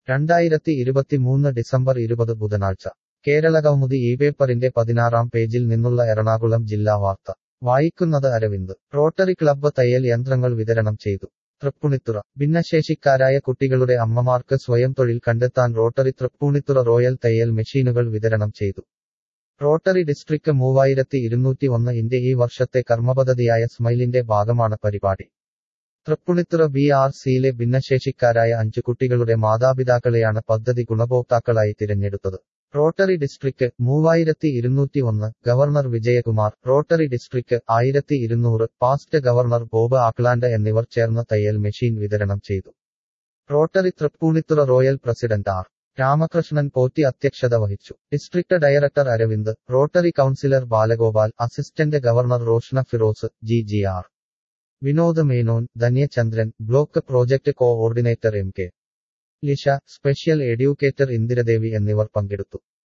രണ്ടായിരത്തി ഇരുപത്തിമൂന്ന് ഡിസംബർ ഇരുപത് ബുധനാഴ്ച കേരളകൗമുദി ഈ പേപ്പറിന്റെ പതിനാറാം പേജിൽ നിന്നുള്ള എറണാകുളം ജില്ലാ വാർത്ത വായിക്കുന്നത് അരവിന്ദ് റോട്ടറി ക്ലബ്ബ് തയ്യൽ യന്ത്രങ്ങൾ വിതരണം ചെയ്തു തൃപ്പൂണിത്തുറ ഭിന്നശേഷിക്കാരായ കുട്ടികളുടെ അമ്മമാർക്ക് സ്വയം തൊഴിൽ കണ്ടെത്താൻ റോട്ടറി തൃപ്പൂണിത്തുറ റോയൽ തയ്യൽ മെഷീനുകൾ വിതരണം ചെയ്തു റോട്ടറി ഡിസ്ട്രിക്ട് മൂവായിരത്തി ഇരുന്നൂറ്റി ഒന്ന് ഇന്റെ ഈ വർഷത്തെ കർമ്മപദ്ധതിയായ സ്മൈലിന്റെ ഭാഗമാണ് പരിപാടി തൃപ്പുണിത്തുറ ബി ആർ സിയിലെ ഭിന്നശേഷിക്കാരായ അഞ്ചു കുട്ടികളുടെ മാതാപിതാക്കളെയാണ് പദ്ധതി ഗുണഭോക്താക്കളായി തിരഞ്ഞെടുത്തത് റോട്ടറി ഡിസ്ട്രിക്ട് മൂവായിരത്തി ഇരുന്നൂറ്റി ഒന്ന് ഗവർണർ വിജയകുമാർ റോട്ടറി ഡിസ്ട്രിക്ട് ആയിരത്തി ഇരുന്നൂറ് പാസ്റ്റ് ഗവർണർ ബോബ് ആക്ലാൻഡ് എന്നിവർ ചേർന്ന് തയ്യൽ മെഷീൻ വിതരണം ചെയ്തു Rotary Tripunithura royal president R Ramakrishnan Potti അധ്യക്ഷത വഹിച്ചു district director Aravind Rotary councillor Balagopal assistant governor Roshna Firoz G G R Vinod Menon Dhanyachandran block project coordinator M K Lisha special educator Indiradevi എന്നിവർ പങ്കെടുത്തു